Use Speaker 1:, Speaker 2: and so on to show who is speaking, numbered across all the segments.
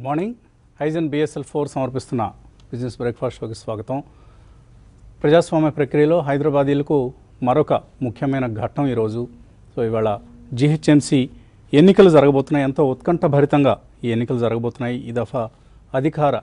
Speaker 1: Good morning హైజన్ BSL four సమర్పిస్తున్న business breakfast షోకి స్వాగతం ప్రజాస్వామ్య ప్రక్రియలో హైదరాబాదీలకు మరొక ముఖ్యమైన ఘట్టం ఈరోజు సో ఇవాళ జిహెచ్ఎంసి ఎన్నికలు జరగబోతున్నాయి ఎంతో ఉత్కంఠభరితంగా ఈ ఎన్నికలు జరగబోతున్నాయి ఈ దఫా అధికార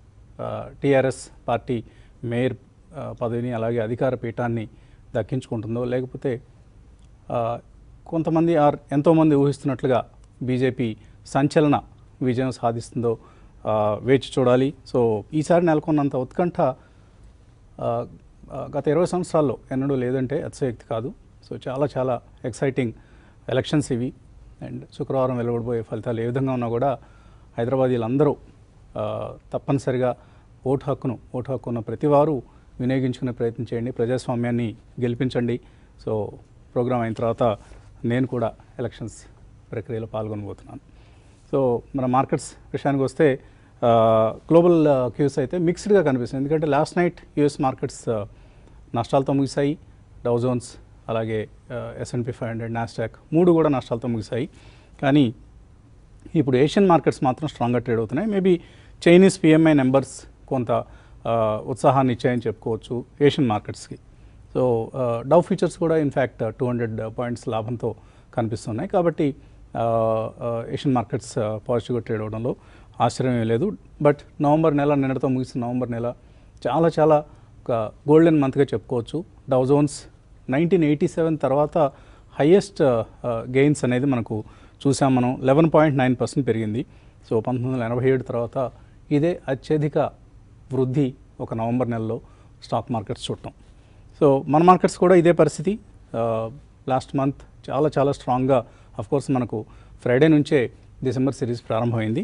Speaker 1: టీఆర్ఎస్ పార్టీ మేయర్ ఆ, పదవిని అలాగే అధికార పీఠాన్ని దక్కించుకుంటుందో లేకపోతే ఆ, కొంతమంది ఆర్ ఎంతోమంది ఊహిస్తున్నట్లుగా బీజేపీ సంచలన విజయం సాధిస్తుందో ఆ, వేచి చూడాలి సో ఈసారి నెలకొన్నంత ఉత్కంఠ ఆ, ఆ, గత ఇరవై సంవత్సరాల్లో ఎన్నడూ లేదంటే అతిశయోక్తి కాదు సో చాలా చాలా ఎక్సైటింగ్ ఎలక్షన్స్ ఇవి అండ్ శుక్రవారం వెలువడబోయే ఫలితాలు ఏ విధంగా ఉన్నా కూడా హైదరాబాదీలందరూ ఆ, తప్పనిసరిగా ఓటు హక్కును ఓటు హక్కు ఉన్న ప్రతి వారు వినియోగించుకునే ప్రయత్నం చేయండి ప్రజాస్వామ్యాన్ని గెలిపించండి సో ప్రోగ్రామ్ అయిన తర్వాత నేను కూడా ఎలక్షన్స్ ప్రక్రియలో పాల్గొనబోతున్నాను సో మన మార్కెట్స్ విషయానికి వస్తే గ్లోబల్ క్యూస్ అయితే మిక్స్డ్గా కనిపిస్తుంది ఎందుకంటే లాస్ట్ నైట్ యూఎస్ మార్కెట్స్ నష్టాలతో ముగిశాయి డౌ జోన్స్ అలాగే ఎస్ఎన్పి ఫైవ్ హండ్రెడ్ నాస్టాక్ మూడు కూడా నష్టాలతో ముగిశాయి కానీ ఇప్పుడు ఏషియన్ మార్కెట్స్ మాత్రం స్ట్రాంగ్గా ట్రేడ్ అవుతున్నాయి మేబీ చైనీస్ పిఎంఐ నెంబర్స్ కొంత ఆ, ఉత్సాహాన్ని ఇచ్చాయని చెప్పుకోవచ్చు ఏషియన్ మార్కెట్స్కి సో డవ్ ఫ్యూచర్స్ కూడా ఇన్ఫ్యాక్ట్ టూ హండ్రెడ్ పాయింట్స్ లాభంతో కనిపిస్తున్నాయి కాబట్టి ఆ, ఆ, ఏషియన్ మార్కెట్స్ పాజిటివ్గా ట్రేడ్ అవడంలో ఆశ్చర్యం ఏం లేదు బట్ నవంబర్ నెల నిన్నటితో ముగిసిన నవంబర్ నెల చాలా చాలా ఒక గోల్డెన్ మంత్గా చెప్పుకోవచ్చు Dow Jones nineteen eighty seven తర్వాత హయ్యెస్ట్ గెయిన్స్ అనేది మనకు చూసాం మనం లెవెన్ పాయింట్ నైన్ పర్సెంట్ పెరిగింది సో పంతొమ్మిది వందల ఎనభై ఏడు తర్వాత ఇదే అత్యధిక వృద్ధి ఒక నవంబర్ నెలలో స్టాక్ మార్కెట్స్ చూడటం సో మన మార్కెట్స్ కూడా ఇదే పరిస్థితి లాస్ట్ మంత్ చాలా చాలా స్ట్రాంగ్గా కోర్స్ మనకు ఫ్రైడే నుంచే డిసెంబర్ సిరీస్ ప్రారంభమైంది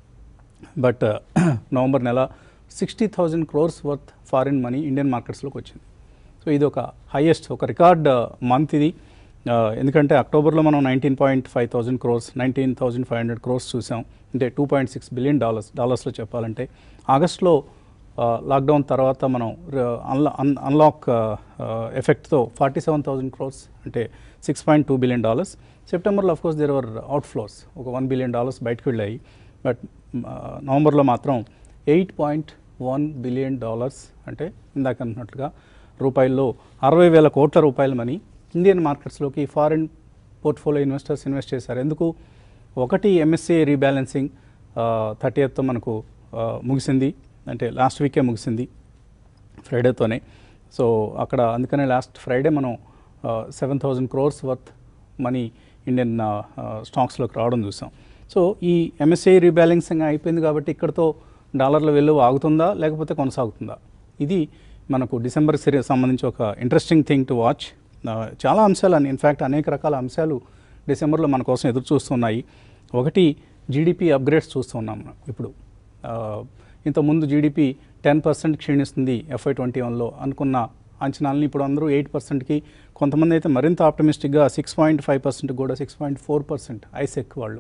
Speaker 1: బట్ నవంబర్ నెల sixty thousand crores worth foreign money Indian మార్కెట్స్లోకి వచ్చింది సో ఇది ఒక హైయెస్ట్ ఒక రికార్డ్ మంత్ ఇది ఆ, ఎందుకంటే అక్టోబర్లో మనం nineteen point five thousand crores nineteen thousand five hundred crores చూసాం అంటే two point six billion dollars డాలర్స్లో చెప్పాలంటే ఆగస్ట్లో లాక్డౌన్ తర్వాత మనం ర- అన్లా అన్ అన్లాక్ ఎఫెక్ట్తో ఫార్టీ సెవెన్ థౌజండ్ క్రోర్స్ అంటే six point two billion dollars సెప్టెంబర్లో of course there were outflows ఒక వన్ బిలియన్ డాలర్స్ బయటకు వెళ్ళాయి బట్ నవంబర్లో మాత్రం eight point one billion dollars అంటే ఇందాక అన్నట్లుగా రూపాయల్లో అరవై వేల కోట్ల రూపాయల మనీ ఇండియన్ మార్కెట్స్లోకి ఫారిన్ పోర్ట్ఫోలియో ఇన్వెస్టర్స్ ఇన్వెస్ట్ చేశారు ఎందుకు ఒకటి ఎంఎస్సీ రీబ్యాలెన్సింగ్ థర్టీ ఎయిత్తో మనకు ఆ, ముగిసింది అంటే లాస్ట్ వీకే ముగిసింది ఫ్రైడేతోనే సో అక్కడ అందుకనే లాస్ట్ ఫ్రైడే మనం seven thousand crores worth money Indian స్టాక్స్లోకి రావడం చూసాం సో ఈ ఎంఎస్ఐ రీబ్యాలెన్సింగ్ అయిపోయింది కాబట్టి ఇక్కడతో డాలర్ల వెలువ ఆగుతుందా లేకపోతే కొనసాగుతుందా ఇది మనకు డిసెంబర్ సిరీస్ సంబంధించి ఒక ఇంట్రెస్టింగ్ థింగ్ టు వాచ్ చాలా అంశాలు అని ఇన్ఫ్యాక్ట్ అనేక రకాల అంశాలు డిసెంబర్లో మన కోసం ఎదురు చూస్తున్నాయి ఒకటి జీడిపి అప్గ్రేడ్స్ చూస్తున్నాం మనం ఇప్పుడు ఆ, ఇంతకుముందు జీడిపి టెన్ పర్సెంట్ క్షీణిస్తుంది ఎఫ్ఐ ట్వంటీ వన్లో అనుకున్న అంచనాలని ఇప్పుడు అందరూ ఎయిట్ పర్సెంట్కి కొంతమంది అయితే మరింత ఆప్టమిస్టిక్గా సిక్స్ పాయింట్ ఫైవ్ పర్సెంట్ కూడా సిక్స్ పాయింట్ ఫోర్ పర్సెంట్ ఐసెక్ వాళ్ళు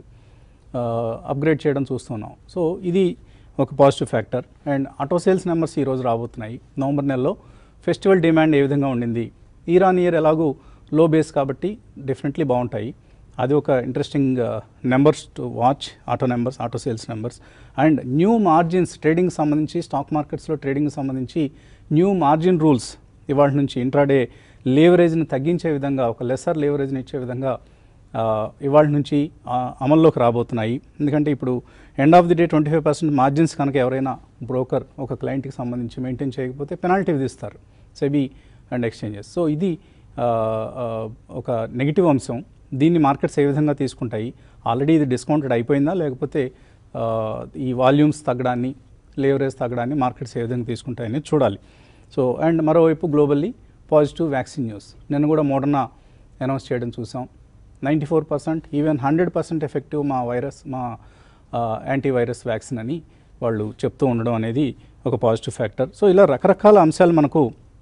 Speaker 1: అప్గ్రేడ్ చేయడం చూస్తున్నాం సో ఇది ఒక positive factor and auto sales numbers ఈరోజు రాబోతున్నాయి నవంబర్ నెలలో ఫెస్టివల్ డిమాండ్ ఏ విధంగా ఉండింది ఇయర్ ఆన్ ఇయర్ ఎలాగూ లో బేస్ కాబట్టి డెఫినెట్లీ బాగుంటాయి అది ఒక interesting numbers to watch auto numbers auto sales numbers and new margins trading సంబంధించి స్టాక్ మార్కెట్స్లో ట్రేడింగ్ సంబంధించి న్యూ మార్జిన్ రూల్స్ ఇవాళ నుంచి ఇంట్రాడే లేవరేజ్ని తగ్గించే విధంగా ఒక లెసర్ లేవరేజ్ని ఇచ్చే విధంగా ఆ, ఇవాళ నుంచి ఆ, అమల్లోకి రాబోతున్నాయి ఎందుకంటే ఇప్పుడు end of the day twenty five percent margins కనుక ఎవరైనా బ్రోకర్ ఒక క్లయింట్కి సంబంధించి మెయింటైన్ చేయకపోతే పెనాల్టీ విధిస్తారు సెబీ అండ్ ఎక్స్చేంజెస్ సో ఇది ఆ, ఆ, ఒక నెగిటివ్ అంశం దీన్ని మార్కెట్స్ ఏ విధంగా తీసుకుంటాయి ఆల్రెడీ ఇది డిస్కౌంటెడ్ అయిపోయిందా లేకపోతే ఆ, ఈ వాల్యూమ్స్ తగ్గడాన్ని లేవరేజ్ తగ్గడాన్ని మార్కెట్స్ ఏ విధంగా తీసుకుంటాయని చూడాలి సో అండ్ మరోవైపు గ్లోబల్లీ పాజిటివ్ వ్యాక్సిన్ న్యూస్ నేను కూడా మోడర్నా అనౌన్స్ చేయడం చూసాం ninety four percent even hundred percent effective మా వైరస్ మా యాంటీవైరస్ వ్యాక్సిన్ అని వాళ్ళు చెప్తూ ఉండడం అనేది ఒక పాజిటివ్ ఫ్యాక్టర్ సో ఇలా రకరకాల అంశాలు మనకు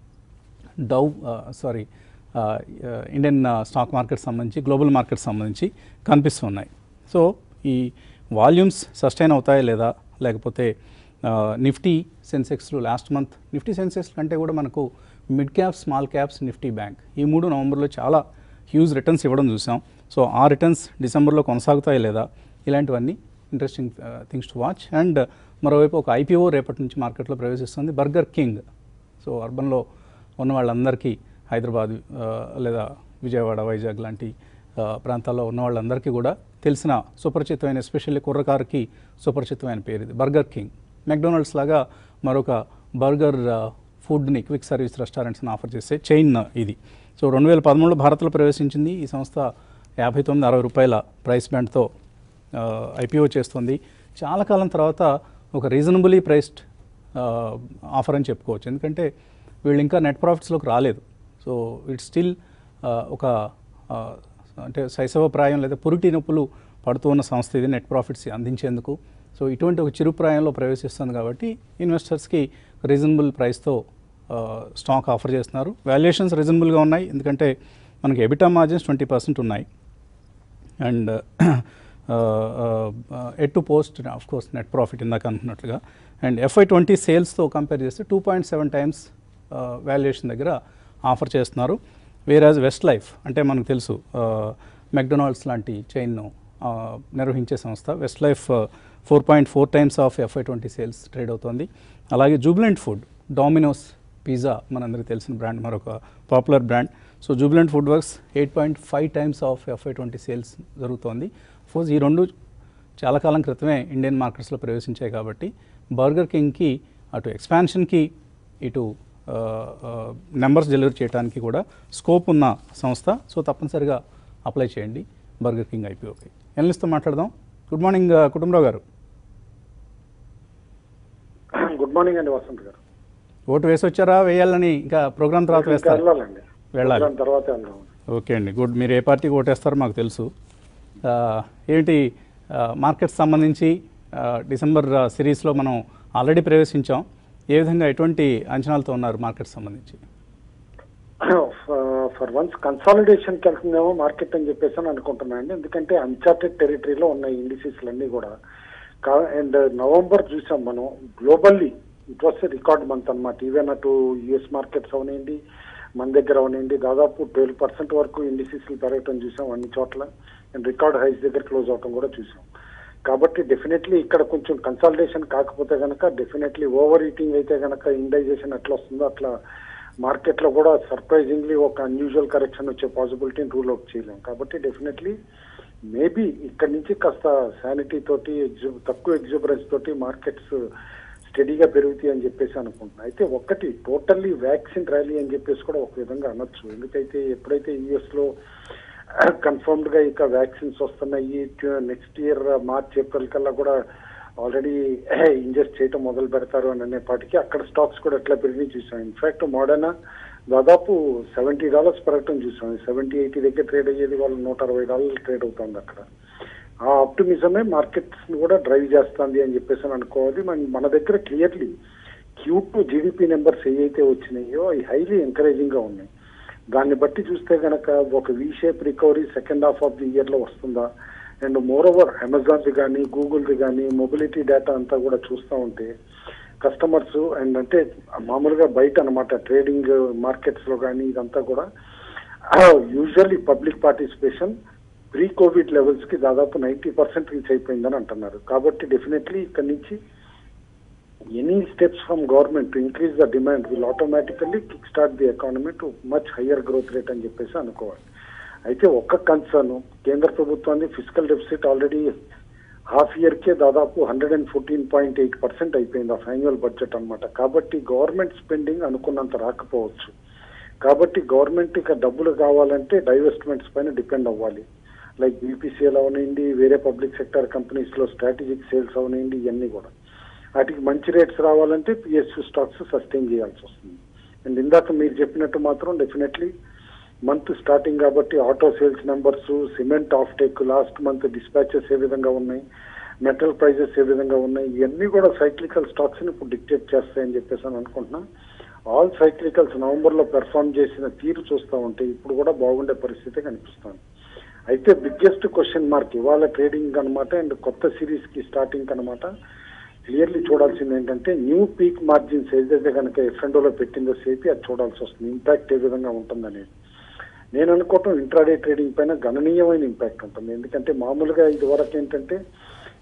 Speaker 1: Dow sorry Indian stock market సంబంధించి గ్లోబల్ మార్కెట్ సంబంధించి కనిపిస్తున్నాయి సో ఈ వాల్యూమ్స్ సస్టైన్ అవుతాయా లేదా లేకపోతే నిఫ్టీ సెన్సెక్స్లు లాస్ట్ మంత్ నిఫ్టీ సెన్సెక్స్ కంటే కూడా మనకు mid caps small caps Nifty bank ఈ మూడు నవంబర్లో చాలా హ్యూజ్ రిటర్న్స్ ఇవ్వడం చూసాం సో ఆ రిటర్న్స్ డిసెంబర్లో కొనసాగుతాయి లేదా ఇలాంటివన్నీ interesting things to watch and మరోవైపు ఒక ఐపీఓ రేపటి నుంచి మార్కెట్లో ప్రవేశిస్తుంది బర్గర్ కింగ్ సో అర్బన్లో ఉన్న వాళ్ళందరికీ హైదరాబాద్ ఆ, లేదా విజయవాడ వైజాగ్ లాంటి ఆ, ప్రాంతాల్లో ఉన్న వాళ్ళందరికీ కూడా తెలిసిన సుపరిచితమైన ఎస్పెషల్లీ కుర్రకారుకి సుపరిచితమైన పేరు ఇది బర్గర్ కింగ్ మెక్డొనాల్డ్స్ లాగా మరొక బర్గర్ ఆ, ఫుడ్ని క్విక్ సర్వీస్ రెస్టారెంట్స్ని ఆఫర్ చేసే చైన్ ఇది సో రెండు వేల పదమూడులో భారత్లో ప్రవేశించింది ఈ సంస్థ యాభై తొమ్మిది అరవై రూపాయల ప్రైస్ బ్యాండ్తో ఐపీఓ చేస్తుంది చాలా కాలం తర్వాత ఒక రీజనబుల్లీ ప్రైస్డ్ ఆఫర్ అని చెప్పుకోవచ్చు ఎందుకంటే వీళ్ళు ఇంకా నెట్ ప్రాఫిట్స్లోకి రాలేదు సో ఇట్స్ స్టిల్ ఒక ఆ, అంటే శైశవ ప్రాయం లేదా పురిటి నొప్పులు పడుతూ ఉన్న సంస్థ ఇది నెట్ ప్రాఫిట్స్ అందించేందుకు సో ఇటువంటి ఒక చిరు ప్రాయంలో ప్రవేశిస్తుంది కాబట్టి ఇన్వెస్టర్స్కి రీజనబుల్ ప్రైస్తో స్టాక్ ఆఫర్ చేస్తున్నారు వాల్యుయేషన్స్ రీజనబుల్గా ఉన్నాయి ఎందుకంటే మనకి ఎబిటా మార్జిన్స్ ట్వంటీ పర్సెంట్ ఉన్నాయి and at to post of course net profit ఇందాక అనుకున్నట్లుగా అండ్ ఎఫ్ఐ ట్వంటీ సేల్స్తో కంపేర్ చేస్తే two point seven times valuation దగ్గర ఆఫర్ చేస్తున్నారు వేరాజ్ వెస్ట్ లైఫ్ అంటే మనకు తెలుసు మెక్డొనాల్డ్స్ లాంటి చైన్ను నిర్వహించే సంస్థ Westlife four point four times of FY twenty sales trade అవుతోంది అలాగే జూబిలెంట్ ఫుడ్ డామినోస్ పిజ్జా మనందరికీ తెలిసిన బ్రాండ్ మరొక popular brand so Jubilant FoodWorks eight point five times of FY twenty sales జరుగుతోంది ఫోర్స్ ఈ రెండు చాలా కాలం క్రితమే ఇండియన్ మార్కెట్స్లో ప్రవేశించాయి కాబట్టి బర్గర్ కింగ్కి అటు ఎక్స్పాన్షన్కి ఇటు నెంబర్స్ డెలివరీ చేయడానికి కూడా స్కోప్ ఉన్న సంస్థ సో తప్పనిసరిగా అప్లై చేయండి బర్గర్ కింగ్ ఐపీఓకి ఎనలిస్ట్తో మాట్లాడదాం గుడ్ మార్నింగ్ కుటుంబరావు గారు
Speaker 2: గుడ్ మార్నింగ్ అండి వసంత్ గారు
Speaker 1: ఓటు వేసి వచ్చారా వేయాలని ఇంకా ప్రోగ్రామ్ తర్వాత
Speaker 2: ఇంకా
Speaker 1: వేస్తారు
Speaker 2: వెళ్ళాలండి
Speaker 1: వెళ్ళాలి.
Speaker 2: దాని తర్వాత వెళ్దాం
Speaker 1: ఓకే అండి గుడ్ మీరు ఏ పార్టీకి ఓటేస్తారో మాకు తెలుసు ఆ, ఏంటి మార్కెట్స్ సంబంధించి ఆ, డిసెంబర్ ఆ, సిరీస్లో మనం ఆల్రెడీ ప్రవేశించాం ఏ విధంగా ఎటువంటి అంచనాలతో ఉన్నారు మార్కెట్ సంబంధించి
Speaker 2: ఫర్ వన్స్ కన్సాలిడేషన్కి వెళ్తుందేమో మార్కెట్ అని చెప్పేసి అని అనుకుంటున్నాను ఎందుకంటే అన్చార్టెడ్ టెరిటరీలో ఉన్నాయి ఇండిసీస్ అన్నీ కూడా అండ్ నవంబర్ చూసాం మనం globally it was record month అనమాట ఈవెన్ అటు యుఎస్ మార్కెట్స్ అవనండి మన దగ్గర అవనండి దాదాపు ట్వెల్వ్ పర్సెంట్ వరకు ఇండిసీస్ పెరగటం చూసాం అన్ని చోట్ల అండ్ రికార్డ్ హైస్ దగ్గర క్లోజ్ అవటం కూడా చూసాం కాబట్టి డెఫినెట్లీ ఇక్కడ కొంచెం కన్సల్టేషన్ కాకపోతే కనుక డెఫినెట్లీ ఓవర్ ఈటింగ్ అయితే కనుక ఇండైజేషన్ ఎట్లా వస్తుందో అట్లా మార్కెట్ లో కూడా సర్ప్రైజింగ్లీ ఒక అన్యూజువల్ కరెక్షన్ వచ్చే పాసిబిలిటీని రూల్ అవుట్ చేయలేం కాబట్టి డెఫినెట్లీ మేబీ ఇక్కడ నుంచి కాస్త శానిటీ తోటి exu- తక్కువ ఎగ్జూబరెన్స్ తోటి మార్కెట్స్ స్టడీగా పెరుగుతాయి అని చెప్పేసి అనుకుంటున్నాను అయితే ఒక్కటి టోటల్లీ వ్యాక్సిన్ ర్యాలీ అని చెప్పేసి కూడా ఒక విధంగా అనొచ్చు ఎందుకైతే ఎప్పుడైతే యుఎస్ లో కన్ఫర్మ్డ్ గా ఇక వ్యాక్సిన్స్ వస్తున్నాయి నెక్స్ట్ ఇయర్ మార్చ్ ఏప్రిల్ కల్లా కూడా ఆల్రెడీ ఇంజెస్ట్ చేయటం మొదలు పెడతారు అని అనేపాటికి అక్కడ స్టాక్స్ కూడా ఎట్లా పెరిగి చూసాం ఇన్ఫాక్ట్ మోడర్నా దాదాపు సెవెంటీ డాలర్స్ పెరగటం చూసాం సెవెంటీ ఎయిటీ దగ్గర ట్రేడ్ అయ్యేది వాళ్ళు నూట అరవై డాలర్లు ట్రేడ్ అవుతుంది అక్కడ ఆ ఆప్టిమిజమే మార్కెట్స్ ని కూడా డ్రైవ్ చేస్తుంది అని చెప్పేసి అని అనుకోవాలి మన మన దగ్గర clearly Q two GDP numbers ఏవైతే వచ్చినాయో అవి హైలీ ఎంకరేజింగ్ గా ఉన్నాయి దాన్ని బట్టి చూస్తే గనక ఒక V shape recovery second half of the year లో వస్తుందా అండ్ మోర్ ఓవర్ అమెజాన్ది కానీ గూగుల్ది కానీ మొబిలిటీ డేటా అంతా కూడా చూస్తూ ఉంటే కస్టమర్స్ అండ్ అంటే మామూలుగా బయట అనమాట ట్రేడింగ్ మార్కెట్స్ లో కానీ ఇదంతా కూడా usually public participation pre covid levels కి దాదాపు నైన్టీ పర్సెంట్ రీచ్ అయిపోయిందని అంటున్నారు కాబట్టి డెఫినెట్లీ ఇక్కడ నుంచి any steps from government to increase the demand will automatically kick start the economy to much higher growth rate అని చెప్పేసి అనుకోవాలి అయితే ఒక్క కన్సర్న్ కేంద్ర ప్రభుత్వాన్ని fiscal deficit already half year కే దాదాపు hundred and fourteen point eight percent అయిపోయింది ఆఫ్ యాన్యువల్ బడ్జెట్ అనమాట కాబట్టి గవర్నమెంట్ స్పెండింగ్ అనుకున్నంత రాకపోవచ్చు కాబట్టి గవర్నమెంట్ ఇక డబ్బులు కావాలంటే డైవెస్ట్మెంట్స్ పైన డిపెండ్ అవ్వాలి లైక్ బీపీసీఎల్ అవనండి వేరే పబ్లిక్ సెక్టర్ కంపెనీస్ లో స్ట్రాటజిక్ సేల్స్ అవనండి ఇవన్నీ కూడా వాటికి మంచి రేట్స్ రావాలంటే పిఎస్యూ స్టాక్స్ సస్టైన్ చేయాల్సి వస్తుంది అండ్ ఇందాక మీరు చెప్పినట్టు మాత్రం డెఫినెట్లీ మంత్ స్టార్టింగ్ కాబట్టి auto sales numbers cement off take last month dispatches ఏ విధంగా ఉన్నాయి మెటల్ ప్రైజెస్ ఏ విధంగా ఉన్నాయి ఇవన్నీ కూడా సైక్లికల్ స్టాక్స్ ని ఇప్పుడు డిక్టేట్ చేస్తాయని చెప్పేసి అని అనుకుంటున్నా ఆల్ సైక్లికల్స్ నవంబర్ లో పెర్ఫార్మ్ చేసిన తీరు చూస్తూ ఉంటే ఇప్పుడు కూడా బాగుండే పరిస్థితి కనిపిస్తుంది అయితే బిగ్గెస్ట్ క్వశ్చన్ మార్క్ ఇవాళ ట్రేడింగ్ అనమాట అండ్ కొత్త సిరీస్ కి స్టార్టింగ్ అనమాట క్లియర్లీ చూడాల్సింది ఏంటంటే న్యూ పీక్ మార్జిన్స్ ఏదైతే కనుక ఎఫ్ఎండోలో పెట్టిందో సేపి అది చూడాల్సి వస్తుంది ఇంపాక్ట్ ఏ విధంగా ఉంటుందనేది నేను అనుకోవటం ఇంట్రాడే ట్రేడింగ్ పైన గణనీయమైన ఇంపాక్ట్ ఉంటుంది ఎందుకంటే మామూలుగా ఇది వరకు ఏంటంటే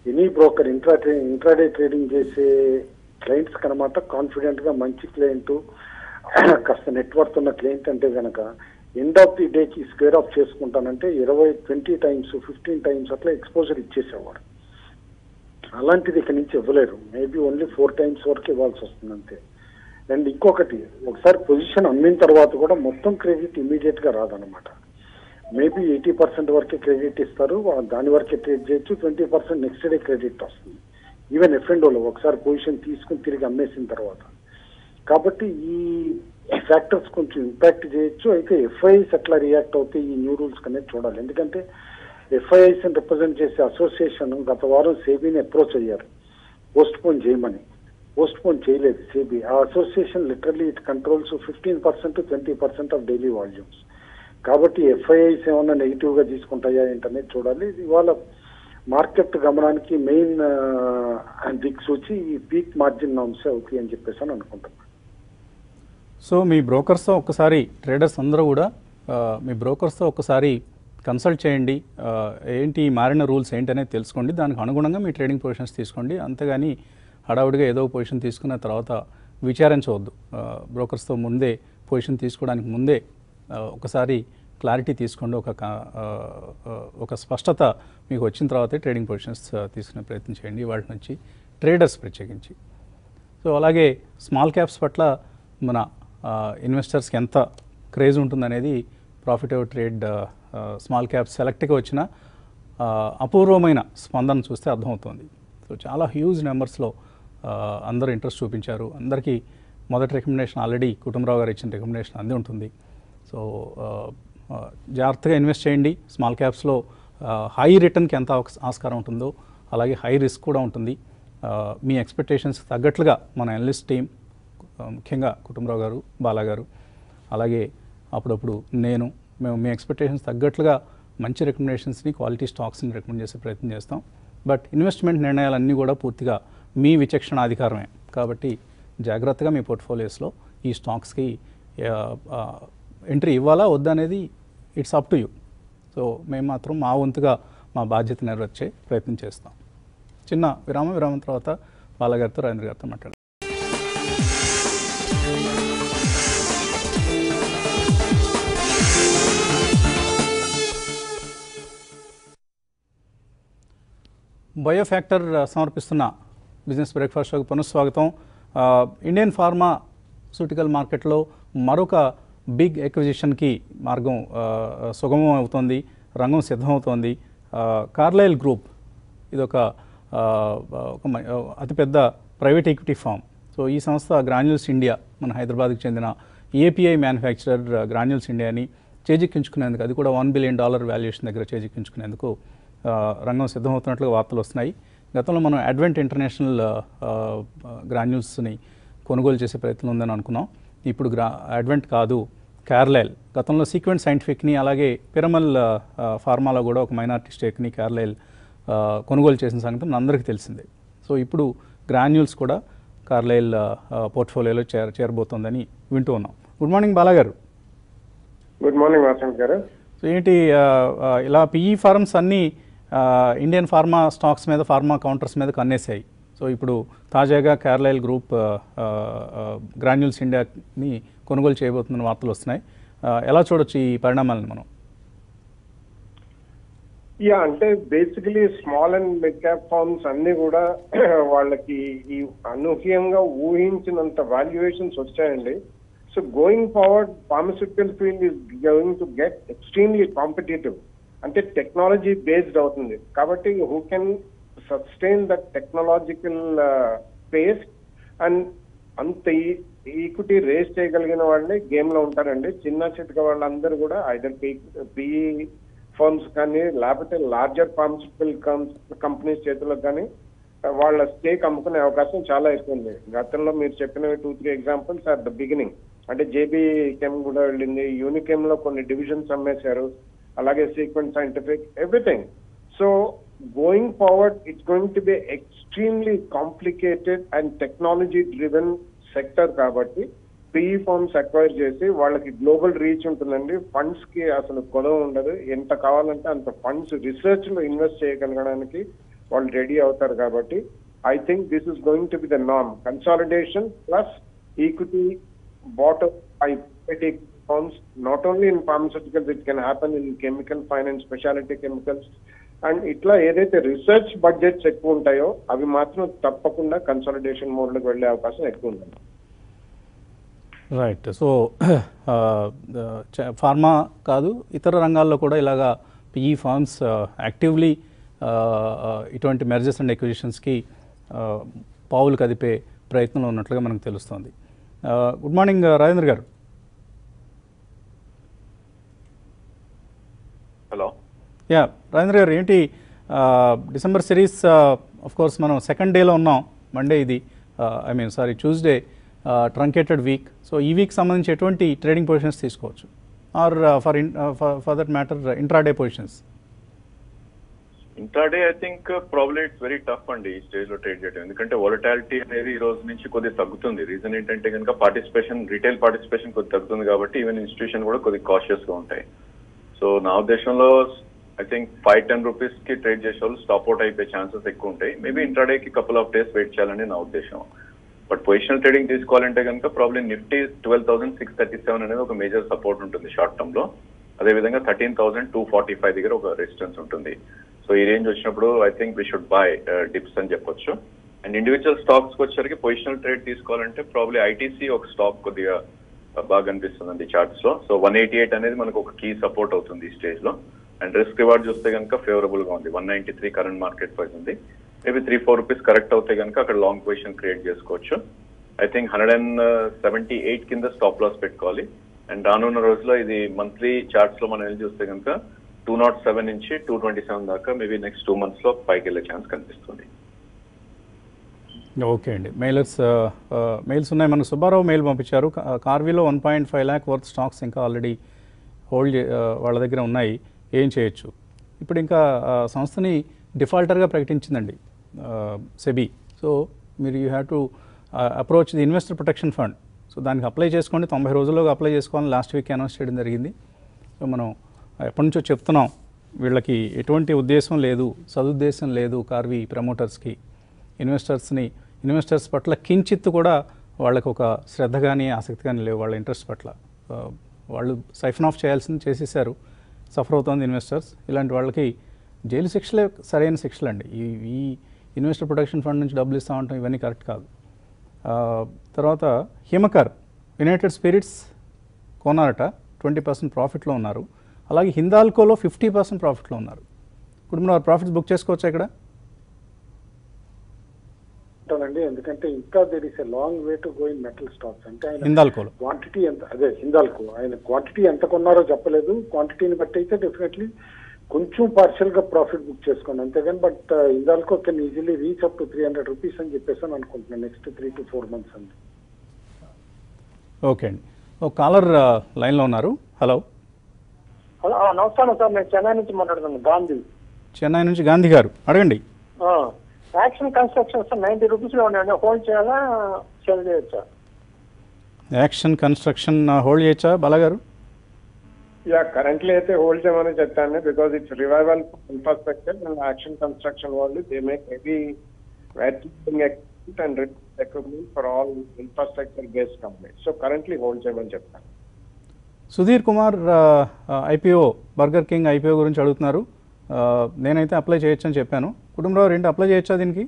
Speaker 2: any broker intra intraday trading చేసే క్లయింట్స్ కనమాట కాన్ఫిడెంట్ గా మంచి క్లయింట్ కాస్త నెట్వర్క్ ఉన్న క్లయింట్ అంటే గనక ఎండ్ ఆఫ్ ది డేకి స్క్వేర్ ఆఫ్ చేసుకుంటానంటే ఇరవై ట్వంటీ టైమ్స్ ఫిఫ్టీన్ టైమ్స్ అట్లా ఎక్స్పోజర్ ఇచ్చేసేవాడు అలాంటిది ఇక్కడి నుంచి ఇవ్వలేరు మేబీ ఓన్లీ ఫోర్ టైమ్స్ వరకు ఇవ్వాల్సి వస్తుంది అంతే అండ్ ఇంకొకటి ఒకసారి పొజిషన్ అమ్మిన తర్వాత కూడా మొత్తం క్రెడిట్ ఇమీడియట్ గా రాదనమాట మేబీ ఎయిటీ పర్సెంట్ వరకే క్రెడిట్ ఇస్తారు వా- దాని వరకే ట్రేడ్ చేయొచ్చు twenty percent next day credit వస్తుంది ఈవెన్ ఎఫ్ఎండోలో ఒకసారి పొజిషన్ తీసుకుని తిరిగి అమ్మేసిన తర్వాత కాబట్టి ఈ ఫ్యాక్టర్స్ కొంచెం ఇంపాక్ట్ చేయొచ్చు అయితే ఎఫ్ఐఐస్ ఎట్లా రియాక్ట్ అవుతాయి ఈ న్యూ రూల్స్ అనేది చూడాలి ఎందుకంటే ఎఫ్ఐఐస్ రిప్రజెంట్ చేసే అసోసియేషన్ గత వారం సేబీని అప్రోచ్ అయ్యారు పోస్ట్ పోన్ చేయమని పోస్ట్ పోన్ చేయలేదు సేబీ ఆ association literally it controls fifteen percent twenty percent of daily volumes కాబట్టి ఎఫ్ఐఐస్ ఏమన్నా నెగిటివ్ గా తీసుకుంటాయా ఏంటనేది చూడాలి ఇది ఇవాళ మార్కెట్ గమనానికి మెయిన్ దిక్సూచి ఈ పీక్ మార్జిన్ నామ్సే అవుతాయి అని చెప్పేసి అని అనుకుంటున్నాను
Speaker 1: సో మీ బ్రోకర్స్తో ఒక్కసారి ట్రేడర్స్ అందరూ కూడా ఆ, మీ బ్రోకర్స్తో ఒక్కసారి కన్సల్ట్ చేయండి ఆ, ఏంటి ఈ మారిన రూల్స్ ఏంటనేది తెలుసుకోండి దానికి అనుగుణంగా మీ ట్రేడింగ్ పొజిషన్స్ తీసుకోండి అంతేగాని హడావుడిగా ఏదో పొజిషన్ తీసుకున్న తర్వాత విచారించవద్దు ఆ, బ్రోకర్స్తో ముందే పొజిషన్ తీసుకోవడానికి ముందే ఆ, ఒకసారి క్లారిటీ తీసుకోండి ఒక కా- ఆ, ఆ, ఒక స్పష్టత మీకు వచ్చిన తర్వాతే ట్రేడింగ్ పొజిషన్స్ ఆ, తీసుకునే ప్రయత్నం చేయండి వాటి నుంచి ట్రేడర్స్ ప్రత్యేకించి సో అలాగే స్మాల్ క్యాప్స్ పట్ల మన ఇన్వెస్టర్స్కి ఎంత క్రేజ్ ఉంటుందనేది profit over trade small cap సెలెక్ట్గా వచ్చిన ఆ, అపూర్వమైన స్పందన చూస్తే అర్థమవుతుంది సో చాలా హ్యూజ్ నెంబర్స్లో అందరూ ఇంట్రెస్ట్ చూపించారు అందరికీ మొదటి రికమెండేషన్ ఆల్రెడీ కుటుంబరావు గారు ఇచ్చిన రికమెండేషన్ అంది ఉంటుంది సో ఆ, ఆ, జాగ్రత్తగా ఇన్వెస్ట్ చేయండి స్మాల్ క్యాప్స్లో హై రిటర్న్కి ఎంత అవకాశ- ఆస్కారం ఉంటుందో అలాగే హై రిస్క్ కూడా ఉంటుంది ఆ, మీ ఎక్స్పెక్టేషన్స్కి తగ్గట్లుగా మన అనలిస్ట్ టీం ఆ, ముఖ్యంగా కుటుంబరావు గారు బాలా గారు అలాగే అప్పుడప్పుడు నేను మేము మీ ఎక్స్పెక్టేషన్స్ తగ్గట్లుగా మంచి రికమెండేషన్స్ని క్వాలిటీ స్టాక్స్ని రికమెండ్ చేసే ప్రయత్నం చేస్తాం బట్ ఇన్వెస్ట్మెంట్ నిర్ణయాలన్నీ కూడా పూర్తిగా మీ విచక్షణ అధికారమే కాబట్టి జాగ్రత్తగా మీ పోర్ట్ఫోలియోస్లో ఈ స్టాక్స్కి ఎంట్రీ ఇవ్వాలా వద్దా అనేది it's up to you so మేము మాత్రం మా వంతుగా మా బాధ్యత నెరవేర్చే ప్రయత్నం చేస్తాం చిన్న విరామం విరామం తర్వాత బాలగారితో రాజేంద్ర గారితో మాట్లాడదాం బయోఫ్యాక్టర్ ఆ, సమర్పిస్తున్న బిజినెస్ బ్రేక్ఫాస్ట్ షోకి పునఃస్వాగతం ఆ, ఇండియన్ ఫార్మాసూటికల్ మార్కెట్లో మరొక బిగ్ ఎక్విజిషన్కి మార్గం ఆ, సుగమం అవుతోంది రంగం సిద్ధమవుతోంది ఆ, కార్లైల్ గ్రూప్ ఇదొక ఆ, ఒక మ- అతిపెద్ద ప్రైవేట్ ఈక్విటీ ఫామ్ సో ఈ సంస్థ గ్రాన్యూల్స్ ఇండియా మన హైదరాబాద్కి చెందిన ఏపీఐ మ్యానుఫ్యాక్చరర్ గ్రాన్యూల్స్ ఇండియాని చేజిక్కించుకునేందుకు అది కూడా వన్ బిలియన్ డాలర్ వాల్యుయేషన్ దగ్గర చేజిక్కించుకునేందుకు ఆ, రంగం సిద్ధమవుతున్నట్లుగా వార్తలు వస్తున్నాయి గతంలో మనం అడ్వెంట్ ఇంటర్నేషనల్ గ్రాన్యూల్స్ని కొనుగోలు చేసే ప్రయత్నం ఉందని అనుకున్నాం ఇప్పుడు గ్రా అడ్వెంట్ కాదు క్యార్లైల్ గతంలో సీక్వెంట్ సైంటిఫిక్ని అలాగే పిరమల్ ఆ, ఆ, ఫార్మాలో కూడా ఒక మైనారిటీ స్టేక్ని క్యార్లైల్ ఆ, కొనుగోలు చేసిన సంగతి మన అందరికీ తెలిసిందే సో ఇప్పుడు గ్రాన్యూల్స్ కూడా కార్లైల్ ఆ, ఆ, పోర్ట్ఫోలియోలో చేర చేరబోతోందని వింటూ ఉన్నాం గుడ్ మార్నింగ్ బాలాగారు
Speaker 3: good morning Vasanth garu
Speaker 1: so ఏంటి ఆ, ఆ, ఇలా పిఈ ఫార్మ్స్ అన్నీ ఆ, ఇండియన్ ఫార్మా స్టాక్స్ మీద ఫార్మా కౌంటర్స్ మీద కన్నేసాయి సో ఇప్పుడు తాజాగా కేరళైల్ గ్రూప్ ఆ, ఆ, ఆ, గ్రాన్యూల్స్ ఇండియాని కొనుగోలు చేయబోతుందని వార్తలు వస్తున్నాయి ఆ, ఎలా చూడొచ్చు ఈ పరిణామాలను మనం
Speaker 3: యా అంటే basically small and mid cap firms అన్ని కూడా వాళ్ళకి ఈ అనూహ్యంగా ఊహించినంత వాల్యుయేషన్స్ వచ్చాయండి so going forward pharmaceutical field is going to get extremely competitive అంటే టెక్నాలజీ బేస్డ్ అవుతుంది కాబట్టి who can sustain that technological space and అంత ఈక్విటీ రేస్ చేయగలిగిన వాళ్ళే గేమ్ లో ఉంటారండి చిన్న చితక వాళ్ళందరూ కూడా ఐదర్ పిఈ ఫర్మ్స్ కానీ లేకపోతే లార్జర్ ఫార్మస్యూటికల్ కంపెనీస్ చేతిలో కానీ ఆ, వాళ్ళ స్టేక్ అమ్ముకునే అవకాశం చాలా ఎక్కువ ఉంది గతంలో మీరు చెప్పిన two three examples at the beginning అంటే జేబీ కెమ్ కూడా వెళ్ళింది యూనికెమ్ లో కొన్ని డివిజన్స్ అమ్మేశారు అలాగే Sequent Scientific everything so going forward it's going to be extremely complicated and technology driven sector కాబట్టి పిఈ ఫార్మ్స్ అక్వైర్ చేసి వాళ్ళకి గ్లోబల్ రీచ్ ఉంటుందండి ఫండ్స్ కి అసలు కొదవ ఉండదు ఎంత కావాలంటే అంత ఫండ్స్ రీసెర్చ్ లో ఇన్వెస్ట్ చేయగలగడానికి వాళ్ళు రెడీ అవుతారు కాబట్టి I think this is going to be the norm consolidation plus equity bottom equity firms not only in pharmaceuticals it can happen in chemical finance specialty chemicals and ఇట్లా ఏదైతే research budgets ఎక్కువ ఉంటాయో అవి మాత్రం తప్పకుండా consolidation mode లోకి వెళ్లే అవకాశం ఎక్కువ ఉంటుంది
Speaker 1: రైట్ సో ఫార్మా కాదు ఇతర రంగాల్లో కూడా ఇలాగా ఈ ఫార్మ్స్ యాక్టివ్లీ ఇటువంటి మెర్జెస్ అండ్ ఎక్విజిషన్స్కి పావులు కదిపే ప్రయత్నంలో ఉన్నట్లుగా మనకు తెలుస్తోంది గుడ్ మార్నింగ్ రాజేంద్ర గారు
Speaker 4: హలో
Speaker 1: యా రాజేంద్ర గారు ఏంటి డిసెంబర్ సిరీస్ ఆఫ్ కోర్స్ మనం సెకండ్ డేలో ఉన్నాం మండే ఇది I mean sorry Tuesday truncated week so ఈ వీక్ సంబంధించి ఎటువంటి ట్రేడింగ్ పొజిషన్స్ తీసుకోవచ్చు or for for that matter intraday positions
Speaker 4: intraday I think probably it's very tough అండి ఈ స్టేజ్ లో ట్రేడ్ చేయడం ఎందుకంటే వాలటాలిటీ అనేది ఈ రోజు నుంచి కొద్దిగా తగ్గుతుంది రీజన్ ఏంటంటే కనుక పార్టిసిపేషన్ రీటైల్ పార్టిసిపేషన్ కొద్దిగా తగ్గుతుంది కాబట్టి ఈవెన్ ఇన్స్టిట్యూషన్ కూడా కొద్దిగా కాషియస్ గా ఉంటాయి సో నా ఉద్దేశంలో I think five ten rupees కి ట్రేడ్ చేసే వాళ్ళు స్టాప్ అవుట్ అయిపోయే ఛాన్సెస్ ఎక్కువ ఉంటాయి మేబీ ఇంట్రాడే కి కపుల్ ఆఫ్ డేస్ వెయిట్ చేయాలని నా ఉద్దేశం బట్ పొజిషనల్ ట్రేడింగ్ తీసుకోవాలంటే కనుక problem Nifty twelve thousand six thirty seven అనేది ఒక మేజర్ సపోర్ట్ ఉంటుంది షార్ట్ టర్మ్ లో అదేవిధంగా thirteen thousand two forty five దగ్గర ఒక రెసిస్టెన్స్ ఉంటుంది సో ఈ రేంజ్ వచ్చినప్పుడు I think we should buy dips అని చెప్పొచ్చు అండ్ ఇండివిజువల్ స్టాక్స్ వచ్చేసరికి పొజిషనల్ ట్రేడ్ తీసుకోవాలంటే ప్రాబ్లీ ఐటీసీ ఒక స్టాక్ కొద్దిగా uh, బాగా అనిపిస్తుంది చార్ట్స్ లో సో వన్ ఎయిటీ ఎయిట్ అనేది మనకు ఒక కీ సపోర్ట్ అవుతుంది ఈ స్టేజ్ లో అండ్ రిస్క్ రివార్డ్ చూస్తే కనుక ఫేవరబుల్ గా ఉంది one ninety three current market price ఉంది maybe three four rupees correct అవుతే కనుక అక్కడ లాంగ్ పొజిషన్ క్రియేట్ చేసుకోవచ్చు I think hundred and seventy eight కింద స్టాప్ లాస్ పెట్టుకోవాలి అండ్ రానున్న రోజుల్లో ఇది మంత్లీ చార్ట్స్ లో మనం వెళ్ళి చూస్తే కనుక టూ నాట్ సెవెన్ నుంచి టూ ట్వంటీ సెవెన్ దాకా మేబీ నెక్స్ట్ టూ మంత్స్ లో పైకి వెళ్ళే ఛాన్స్ కనిపిస్తుంది
Speaker 1: ఓకే అండి మెయిలర్స్ మెయిల్స్ ఉన్నాయి మన సుబ్బారావు మెయిల్ పంపించారు కా- కార్వీలో one point five lakh worth stocks ఇంకా ఆల్రెడీ హోల్డ్ వాళ్ళ దగ్గర ఉన్నాయి ఏం చేయొచ్చు ఇప్పుడు ఇంకా ఆ, సంస్థని డిఫాల్టర్గా ప్రకటించిందండి సెబీ సో మీరు you have to approach the investor protection fund so దానికి అప్లై చేసుకోండి తొంభై రోజుల్లోగా అప్లై చేసుకోవాలని లాస్ట్ వీక్ అనౌన్స్ చేయడం జరిగింది సో మనం ఎప్పటి నుంచో చెప్తున్నాం వీళ్ళకి ఎటువంటి ఉద్దేశం లేదు సదుద్దేశం లేదు కార్వి ప్రమోటర్స్కి ఇన్వెస్టర్స్ని ఇన్వెస్టర్స్ పట్ల కించిత్తు కూడా వాళ్ళకు ఒక శ్రద్ధ కానీ ఆసక్తి కానీ లేవు వాళ్ళ ఇంట్రెస్ట్ పట్ల ఆ, వాళ్ళు సైఫన్ ఆఫ్ చేయాల్సింది చేసేసారు సఫర్ అవుతోంది ఇన్వెస్టర్స్ ఇలాంటి వాళ్ళకి జైలు శిక్షలే సరైన శిక్షలు అండి ఈ ఈ ఇన్వెస్టర్ ప్రొటెక్షన్ ఫండ్ నుంచి డబ్బులు ఇస్తా ఉంటాం ఇవన్నీ కరెక్ట్ కాదు ఆ, తర్వాత హిమకర్ యునైటెడ్ స్పిరిట్స్ కొన్నారట ట్వంటీ పర్సెంట్ ప్రాఫిట్లో ఉన్నారు అలాగే హిందాల్కోలో ఫిఫ్టీ పర్సెంట్ ప్రాఫిట్లో ఉన్నారు ఇప్పుడు మనం ప్రాఫిట్స్ బుక్ చేసుకోవచ్చా ఇక్కడ
Speaker 2: ఉంటానండి ఎందుకంటే ఇంకా there is a long way to go in metal stocks అంటే ఆయన
Speaker 1: హిందాల్కోలో
Speaker 2: క్వాంటిటీ ఎంత అదే హిందాల్కు ఆయన క్వాంటిటీ ఎంత కొన్నారో చెప్పలేదు క్వాంటిటీని బట్టి అయితే డెఫినెట్లీ కొంచెం పార్షియల్ గా ప్రాఫిట్ బుక్ చేసుకోండి అంతేగాని but Hindalco can easily reach up to three hundred rupees అని చెప్పేసి అని అనుకుంటున్నాను next three to four months అండి
Speaker 1: ఓకే అండి ఒక కాలర్ లైన్లో ఉన్నారు హలో
Speaker 5: హలో ఆ, నమస్కారం సార్ నేను చెన్నై నుంచి మాట్లాడుతున్నాను గాంధీ
Speaker 1: చెన్నై నుంచి గాంధీ గారు అడగండి
Speaker 5: ఆ, యాక్షన్ కన్స్ట్రక్షన్స్ నైన్టీ రూపీస్ లో ఉన్నాయండి హోల్డ్ చేయాలా సెల్ చేయొచ్చా
Speaker 1: యాక్షన్ కన్స్ట్రక్షన్ హోల్డ్ చేయొచ్చా బాలాగారు
Speaker 3: యా కరెంట్లీ అయితే హోల్డ్ చేయమని చెప్తాను because it's revival infrastructure and Action Construction వాళ్ళు they make heavy and equipment for all infrastructure based company so currently hold చేయమని చెప్తాను
Speaker 1: Sudheer Kumar IPO Burger King IPO గురించి అడుగుతున్నారు ఆ, నేనైతే అప్లై చేయొచ్చని చెప్పాను కుటుంబరావు రెండు అప్లై చేయొచ్చా దీనికి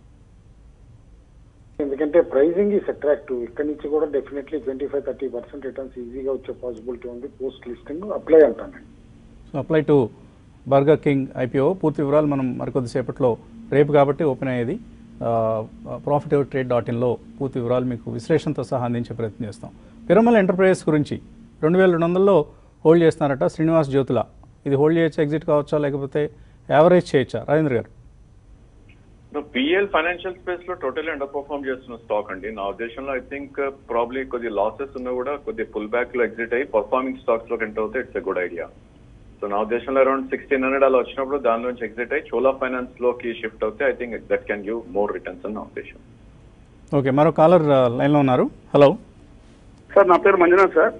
Speaker 2: ఎందుకంటే ప్రైజింగ్ ఈస్ అట్రాక్టివ్ ఇక్కడ నుంచి కూడా definitely twenty five thirty percent returns ఈజీగా వచ్చే పాసిబిలిటీ ఉంది పోస్ట్ లిస్టింగ్ అప్లై అంటానండి
Speaker 1: so apply to Burger King IPO పూర్తి వివరాలు మనం మరికొద్దిసేపట్లో రేపు కాబట్టి ఓపెన్ అయ్యేది ప్రాఫిట్ ట్రేడ్ డాట్ ఇన్లో పూర్తి వివరాలు మీకు విశ్లేషణతో సహా అందించే ప్రయత్నం చేస్తాం పిరమల్ ఎంటర్ప్రైజెస్ గురించి రెండు వేల రెండు వందల్లో హోల్డ్ చేస్తున్నారట శ్రీనివాస్ జ్యోతుల ఇది హోల్డ్ చేయొచ్చా ఎగ్జిట్ కావచ్చా లేకపోతే యావరేజ్ చేయొచ్చా Rajendra garu
Speaker 4: PL financial space లో టోటల్ అండర్ పర్ఫార్మ్ చేస్తున్న స్టాక్ అండి నా ఉద్దేశంలో ఐ థింక్ ప్రాబ్లీ కొద్ది లాసెస్ ఉన్నా కూడా కొద్ది పుల్ బ్యాక్ లో ఎగ్జిట్ అయ్యి పర్ఫార్మింగ్ స్టాక్స్ లో ఎంటర్ అవుతే it's a good idea so నా ఉద్దేశంలో అరౌండ్ సిక్స్టీన్ హండ్రెడ్ అలా వచ్చినప్పుడు దాని నుంచి ఎగ్జిట్ అయ్యి చోలా ఫైనాన్స్ లోకి షిఫ్ట్ అవుతే I think that can give more returns అని నా ఉద్దేశం
Speaker 1: ఓకే మరో కాలర్ లైన్లో ఉన్నారు హలో
Speaker 6: సార్ నా పేరు మంజునాథ్ సార్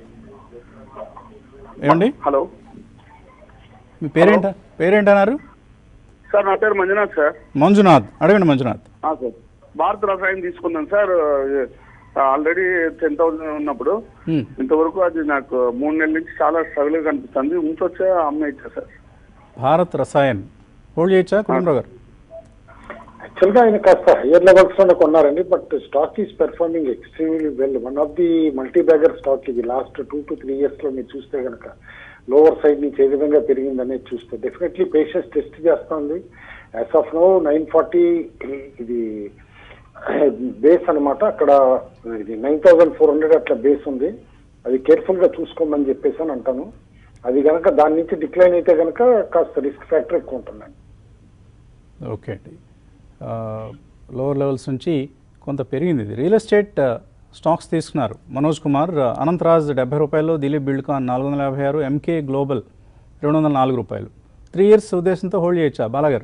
Speaker 1: ఏమండి
Speaker 6: హలో
Speaker 1: మీ పేరేంట పేరేంటన్నారు
Speaker 6: సార్ నా పేరు మంజునాథ్ సార్
Speaker 1: మంజునాథ్ అడగండి మంజునాథ్
Speaker 6: ఆ, సార్ భారత్ రసాయన్ తీసుకున్నాను సార్ ఆల్రెడీ టెన్ థౌసండ్ ఉన్నప్పుడు
Speaker 1: హ్మ్.
Speaker 6: ఇంతవరకు అది నాకు మూడు నెలల నుంచి చాలా స్ట్రగుల్ కనిపిస్తుంది ఉంచొచ్చా అమ్మేయచ్చా సార్
Speaker 1: భారత్ రసాయన్ హోల్డ్ చేయొచ్చా కుటుంబరావు గారు
Speaker 2: యాక్చువల్గా ఆయన కాస్త హయ్యర్ లెవెల్స్ లోనే కొన్నారండి but stock is performing extremely well one of the multibagger stock ఇది last two to three years లో మీరు చూస్తే కనుక లోవర్ సైడ్ నుంచి ఏ విధంగా పెరిగిందనేది చూస్తే డెఫినెట్లీ పేషెన్స్ టెస్ట్ చేస్తుంది as of now nine forty ఇది బేస్ అన్నమాట అక్కడ ఇది నైన్ థౌసండ్ ఫోర్ హండ్రెడ్ అట్లా బేస్ ఉంది అది కేర్ఫుల్ గా చూసుకోమని చెప్పేసి అని అంటాను అది కనుక దాని నుంచి డిక్లైన్ అయితే కనుక కాస్త రిస్క్ ఫ్యాక్టర్ ఎక్కువ ఉంటుందండి
Speaker 1: ఓకే అండి లోవర్ లెవెల్స్ నుంచి కొంత పెరిగింది ఇది రియల్ ఎస్టేట్ ఆ, స్టాక్స్ తీసుకున్నారు మనోజ్ కుమార్ ఆ, అనంతరాజ్ డెబ్బై రూపాయలు దిలీప్ బిల్డ్కాన్ నాలుగు వందల యాభై ఆరు ఎంకే గ్లోబల్ రెండు వందల నాలుగు రూపాయలు త్రీ ఇయర్స్ ఉద్దేశంతో హోల్డ్ చేయొచ్చా బాలాగారు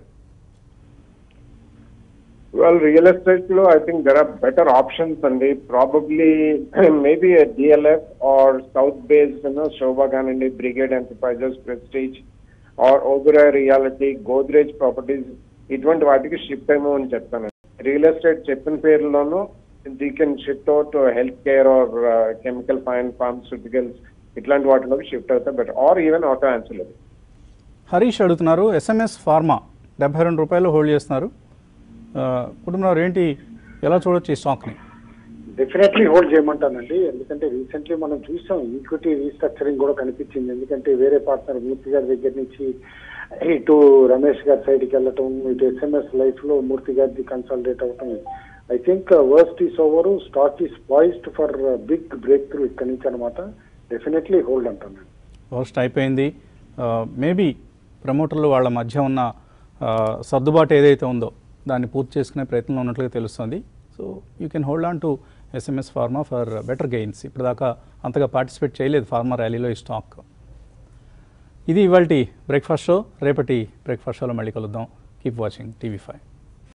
Speaker 3: Well, real estate లో I think there are better options అండి probably maybe DLF or south based Sobha కానివ్వండి Brigade Enterprises Prestige or Oberoi Realty Godrej Properties ఇటువంటి వాటికి షిఫ్ట్ ఏమో అని చెప్తాను రియల్ ఎస్టేట్ చెప్పిన పేరులోనూ they can shift out health care or chemical fine pharmaceuticals ఇట్లాంటి వాటిలోకి షిఫ్ట్ అవుతే better or even auto ancillary
Speaker 1: Harish అడుగుతున్నారు ఎస్ఎంఎస్ ఫార్మా డెబ్బై రెండు రూపాయలు హోల్డ్ చేస్తున్నారు ఆ, కుటుంబరావు ఏంటి ఎలా చూడొచ్చు ఈ స్టాక్ని
Speaker 2: డెఫినెట్లీ హోల్డ్ చేయమంటానండి ఎందుకంటే రీసెంట్లీ మనం చూసాం ఈక్విటీ రీస్ట్రక్చరింగ్ కూడా కనిపించింది ఎందుకంటే వేరే పార్ట్నర్ మూర్తి గారి దగ్గర నుంచి ఇటు రమేష్ గారి సైడ్కి వెళ్ళటం ఇటు ఎస్ఎంఎస్ లైఫ్ లో మూర్తి గారిది కన్సల్టేట్ అవటం I think worst is over stock is poised for big breakthrough ఇక్కడి నుంచి అనమాట డెఫినెట్లీ హోల్డ్ అంటాను
Speaker 1: వర్స్ట్ అయిపోయింది మేబీ ప్రమోటర్లు వాళ్ళ మధ్య ఉన్న ఆ, సర్దుబాటు ఏదైతే ఉందో దాన్ని పూర్తి చేసుకునే ప్రయత్నంలో ఉన్నట్లుగా తెలుస్తుంది so you can hold on to SMS pharma for better gains ఇప్పటిదాకా అంతగా పార్టిసిపేట్ చేయలేదు ఫార్మా ర్యాలీలో ఈ స్టాక్ ఇది ఇవాళ బ్రేక్ఫాస్ట్ షో రేపటి బ్రేక్ఫాస్ట్ షోలో మళ్ళీ కలుద్దాం కీప్ వాచింగ్ టీవీ ఫైవ్